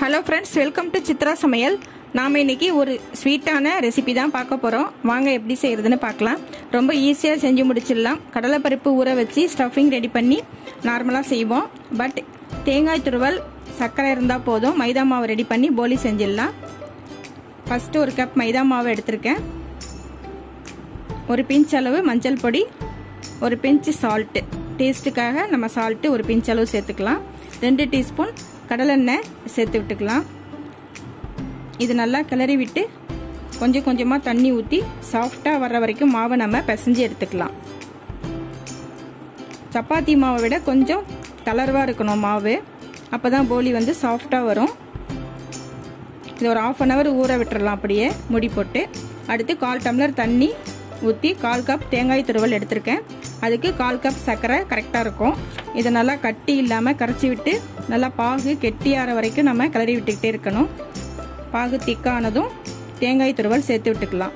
hello friends welcome to Chitra Samayal நாம் இன்னைக்கு ஒரு ஸ்வீட்டான ரெசிபி தான் பார்க்க போகிறோம் வாங்க எப்படி செய்கிறதுன்னு பார்க்கலாம் ரொம்ப ஈஸியாக செஞ்சு முடிச்சிடலாம் கடலைப்பருப்பு ஊற வச்சு ஸ்டஃபிங் ரெடி பண்ணி நார்மலாக செய்வோம் பட் தேங்காய் துருவல் சர்க்கரை இருந்தால் போதும் மைதா மாவு ரெடி பண்ணி போலி செஞ்சிடலாம் ஃபஸ்ட்டு ஒரு கப் மைதா மாவு எடுத்திருக்கேன் ஒரு பிஞ்ச் அளவு மஞ்சள் பொடி ஒரு பிஞ்சு சால்ட்டு டேஸ்ட்டுக்காக நம்ம சால்ட்டு ஒரு பிஞ்ச் அளவு சேர்த்துக்கலாம் ரெண்டு டீஸ்பூன் கடலெண்ணெய் சேர்த்து விட்டுக்கலாம் இது நல்லா கிளறி விட்டு கொஞ்சம் கொஞ்சமாக தண்ணி ஊற்றி சாஃப்டாக வர்ற வரைக்கும் மாவை நம்ம பிசைஞ்சு எடுத்துக்கலாம் சப்பாத்தி மாவை விட கொஞ்சம் தளர்வாக இருக்கணும் மாவு அப்போ தான் போலி வந்து சாஃப்டாக வரும் இது ஒரு ஆஃப் அன் ஹவர் ஊற விட்டுறலாம் அப்படியே முடி போட்டு அடுத்து கால் டம்ளர் தண்ணி ஊற்றி கால் கப் தேங்காய் துருவல் எடுத்திருக்கேன் அதுக்கு கால் கப் சர்க்கரை கரெக்டாக இருக்கும் இதை நல்லா கட்டி இல்லாமல் கரைச்சி விட்டு நல்லா பாகு கெட்டியாகிற வரைக்கும் நம்ம கிளறி விட்டுக்கிட்டே இருக்கணும் பாகு திக்கானதும் தேங்காய் துருவல் சேர்த்து விட்டுக்கலாம்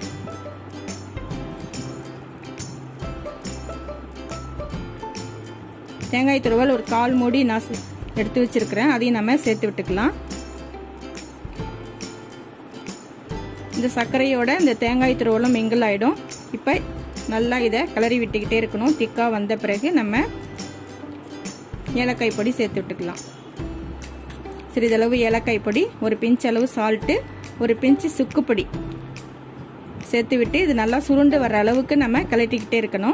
தேங்காய் துருவல் ஒரு கால் மூடி நான் எடுத்து வச்சிருக்கிறேன் அதையும் நம்ம சேர்த்து விட்டுக்கலாம் இந்த சர்க்கரையோட இந்த தேங்காய் துருவலும் மிங்கிள் ஆகிடும் இப்போ நல்லா இதை கிளறி விட்டுக்கிட்டே இருக்கணும் திக்காக வந்த பிறகு நம்ம ஏலக்காய் பொடி சேர்த்து விட்டுக்கலாம் சிறிதளவு ஏலக்காய் பொடி ஒரு பிஞ்ச் அளவு சால்ட்டு ஒரு பிஞ்சு சுக்கு பொடி சேர்த்து விட்டு இது நல்லா சுருண்டு வர அளவுக்கு நம்ம கிளட்டிக்கிட்டே இருக்கணும்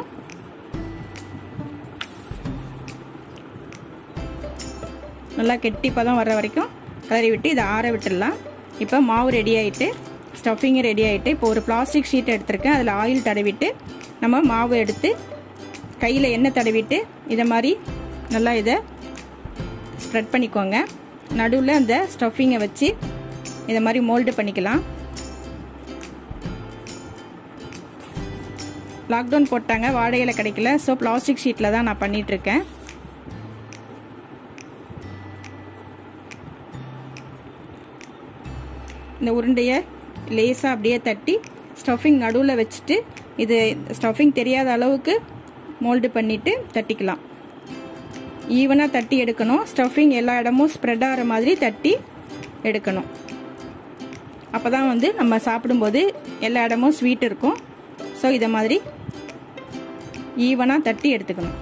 நல்லா கெட்டி பதம் வர வரைக்கும் கிளறி விட்டு இதை ஆற விட்டுடலாம் இப்போ மாவு ரெடி ஆகிட்டு ஸ்டஃபிங்கு ரெடி ஆகிட்டு இப்போ ஒரு பிளாஸ்டிக் ஷீட் எடுத்திருக்கேன் அதில் ஆயில் தடவிட்டு நம்ம மாவு எடுத்து கையில் எண்ணெய் தடவிட்டு இதை மாதிரி நல்லா இதை ஸ்ப்ரெட் பண்ணிக்கோங்க நடுவில் அந்த ஸ்டஃபிங்கை வச்சு இதை மாதிரி மோல்டு பண்ணிக்கலாம் லாக்டவுன் போட்டாங்க வாடகையில் கிடைக்கல ஸோ பிளாஸ்டிக் ஷீட்டில் தான் நான் பண்ணிகிட்ருக்கேன் இந்த உருண்டையை லேசாக அப்படியே தட்டி ஸ்டஃபிங் நடுவில் வச்சுட்டு இது ஸ்டஃபிங் தெரியாத அளவுக்கு மோல்டு பண்ணிவிட்டு தட்டிக்கலாம் ஈவனாக தட்டி எடுக்கணும் ஸ்டஃபிங் எல்லா இடமும் ஸ்ப்ரெட் ஆகிற மாதிரி தட்டி எடுக்கணும் அப்போ தான் வந்து நம்ம சாப்பிடும்போது எல்லா இடமும் ஸ்வீட் இருக்கும் ஸோ இதை மாதிரி ஈவனாக தட்டி எடுத்துக்கணும்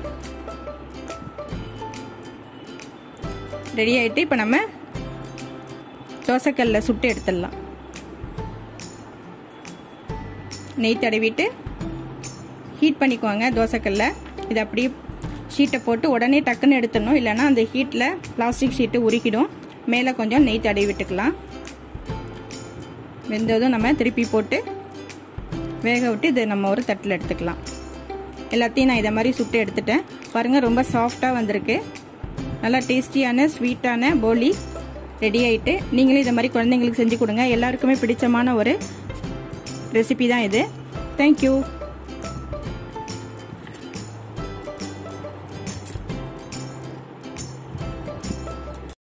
ரெடி ஆகிட்டு இப்போ நம்ம தோசைக்கல்ல சுட்டு எடுத்துடலாம் நெய் தடவிட்டு ஹீட் பண்ணிக்குவாங்க தோசைக்கல்ல இது அப்படியே ஷீட்டை போட்டு உடனே டக்குன்னு எடுத்துடணும் இல்லைன்னா அந்த ஹீட்டில் பிளாஸ்டிக் ஷீட்டு உருக்கிடும் மேலே கொஞ்சம் நெய் தடவி விட்டுக்கலாம் வெந்ததும் நம்ம திருப்பி போட்டு வேக விட்டு இதை நம்ம ஒரு தட்டில் எடுத்துக்கலாம் எல்லாத்தையும் நான் இதை மாதிரி சுட்டு எடுத்துட்டேன் பாருங்கள் ரொம்ப சாஃப்டாக வந்திருக்கு நல்லா டேஸ்டியான ஸ்வீட்டான போலி ரெடி ஆகிட்டு நீங்களும் இதை மாதிரி குழந்தைங்களுக்கு செஞ்சு கொடுங்க எல்லாருக்குமே பிடிச்சமான ஒரு ரெசிபி தான் இது தேங்க்யூ